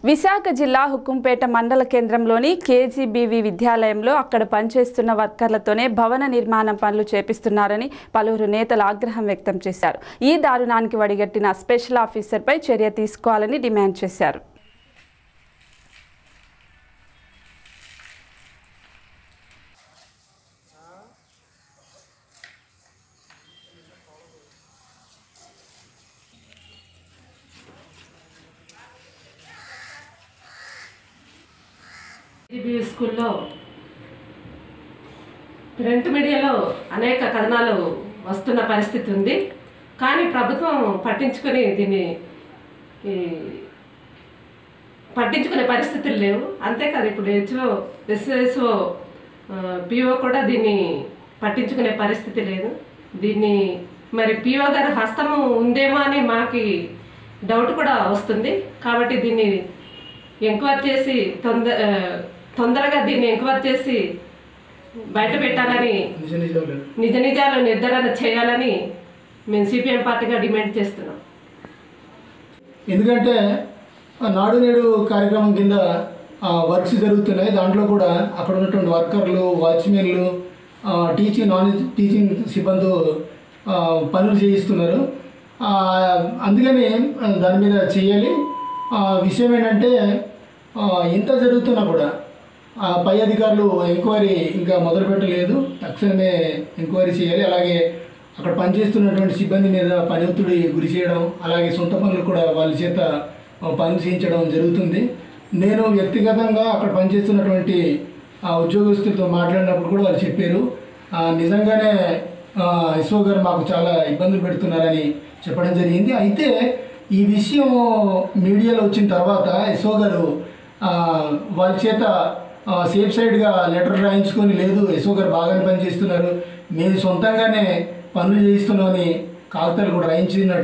విశాఖ జిల్లా హుకుంపేట మండల కేంద్రంలోని కేజీబీవి విద్యాలయంలో అక్కడ పనిచేస్తున్న వర్కర్లతోనే భవన నిర్మాణం పనులు చేపిస్తున్నారని పలువురు నేతలు ఆగ్రహం వ్యక్తం చేశారు ఈ దారుణానికి వడిగట్టిన స్పెషల్ ఆఫీసర్పై చర్య తీసుకోవాలని డిమాండ్ చేశారు ఈబీ స్కూల్లో ప్రింట్ మీడియాలో అనేక కథనాలు వస్తున్న పరిస్థితి ఉంది కానీ ప్రభుత్వం పట్టించుకొని దీన్ని ఈ పట్టించుకునే పరిస్థితులు లేవు అంతేకాదు ఇప్పుడు హెచ్ఓ ఎస్ఎస్ఓ పిఓ కూడా దీన్ని పట్టించుకునే పరిస్థితి లేదు దీన్ని మరి పిఓ గారి హస్తము ఉందేమో అని మాకి డౌట్ కూడా వస్తుంది కాబట్టి దీన్ని ఎంక్వైరీ చేసి తొందర ఆ, తొందరగా దీన్ని ఎంక్వైరీ చేసి బయట పెట్టాలని నిజ నిజాలు నిజ నిజాలు నిర్ధారణ చేయాలని మేము సిపిఎం పార్టీగా డిమాండ్ చేస్తున్నాం ఎందుకంటే ఆ నాడు నేడు కార్యక్రమం కింద ఆ, వర్క్స్ జరుగుతున్నాయి దాంట్లో కూడా అక్కడ ఉన్నటువంటి వర్కర్లు వాచ్మెన్లు ఆ, టీచింగ్ నాన్ టీచింగ్ సిబ్బంది ఆ, పనులు చేయిస్తున్నారు ఆ, అందుకని ఆ, దాని మీద చేయాలి ఆ, విషయం ఏంటంటే ఆ, ఇంత జరుగుతున్నా కూడా ఆ పై అధికారులు ఎంక్వైరీ ఇంకా మొదలు పెట్టలేదు తక్షణమే ఎంక్వైరీ చేయాలి అలాగే అక్కడ పనిచేస్తున్నటువంటి సిబ్బంది మీద పని ఒత్తిడి గురి చేయడం అలాగే సొంత పనులు కూడా వాళ్ళ చేత ఆ, పనులు చేయించడం జరుగుతుంది నేను వ్యక్తిగతంగా అక్కడ పనిచేస్తున్నటువంటి ఆ ఉద్యోగస్తులతో మాట్లాడినప్పుడు కూడా వాళ్ళు చెప్పారు ఆ, నిజంగానే ఆ, ఇస్రో గారు మాకు చాలా ఇబ్బందులు పెడుతున్నారని చెప్పడం జరిగింది అయితే ఈ విషయం మీడియాలో వచ్చిన తర్వాత ఇస్రో గారు ఆ, వాళ్ళ చేత ఆ, సేఫ్ సైడ్గా లెటర్ రాయించుకొని లేదు యశో గారు బాగానే పనిచేస్తున్నారు మేము సొంతంగానే పనులు చేయిస్తున్నామని కాగితాలు కూడా రాయించినట్టు